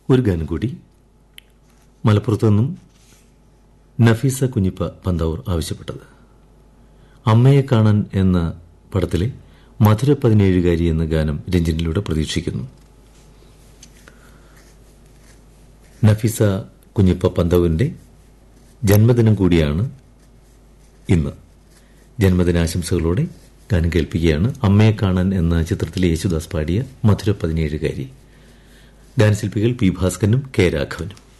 ഒരു ഗാനം കൂടി മലപ്പുറത്തു നിന്നും നഫീസ കുഞ്ഞിപ്പ പന്താവൂർ ആവശ്യപ്പെട്ടത് അമ്മയെ കാണാൻ എന്ന പടത്തിലെ മധുര പതിനേഴുകാരി എന്ന ഗാനം രഞ്ജനിലൂടെ പ്രതീക്ഷിക്കുന്നു നഫീസ കുഞ്ഞിപ്പ പന്തവുവിന്റെ ജന്മദിനം കൂടിയാണ് ഇന്ന് ജന്മദിനാശംസകളോടെ ഗാനം കേൾപ്പിക്കുകയാണ് അമ്മയെ കാണാൻ എന്ന ചിത്രത്തിലെ യേശുദാസ് പാടിയ മധുര പതിനേഴുകാരി ഗാനശില്പികൾ പി ഭാസ്കരനും കെ രാഘവനും